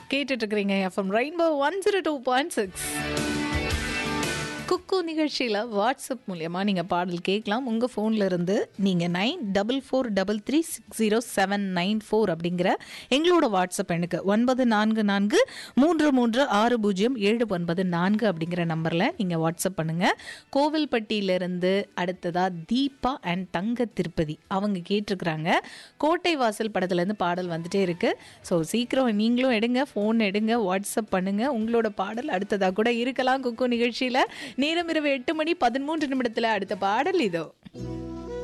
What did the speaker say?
கேட்டுட்டு இருக்கிறீங்க FM rainbow one zero two point six குக்கு நிகழ்ச்சியில் வாட்ஸ்அப் மூலியமாக நீங்கள் பாடல் கேட்கலாம் உங்கள் ஃபோனில் இருந்து நீங்கள் nine double four double three six zero seven nine four அப்படிங்கிற எங்களோட வாட்ஸ்அப் எண்ணுக்கு ஒன்பது நான்கு நான்கு மூன்று மூன்று ஆறு பூஜ்ஜியம் ஏழு ஒன்பது நான்கு அப்படிங்கிற நம்பரில் நீங்கள் வாட்ஸ்அப் பண்ணுங்கள் கோவில்பட்டியிலிருந்து அடுத்ததாக தீபா அண்ட் தங்க திருப்பதி அவங்க கேட்டிருக்கிறாங்க கோட்டை வாசல் படத்துலேருந்து பாடல் வந்துட்டே இருக்குது ஸோ சீக்கிரம் நீங்களும் எடுங்க ஃபோன் எடுங்க வாட்ஸ்அப் பண்ணுங்கள் உங்களோட பாடல் அடுத்ததாக கூட இருக்கலாம் குக்கு நிகழ்ச்சியில் நேரம் இரவு எட்டு மணி பதிமூன்று நிமிடத்தில் அடுத்த பாடல் இதோ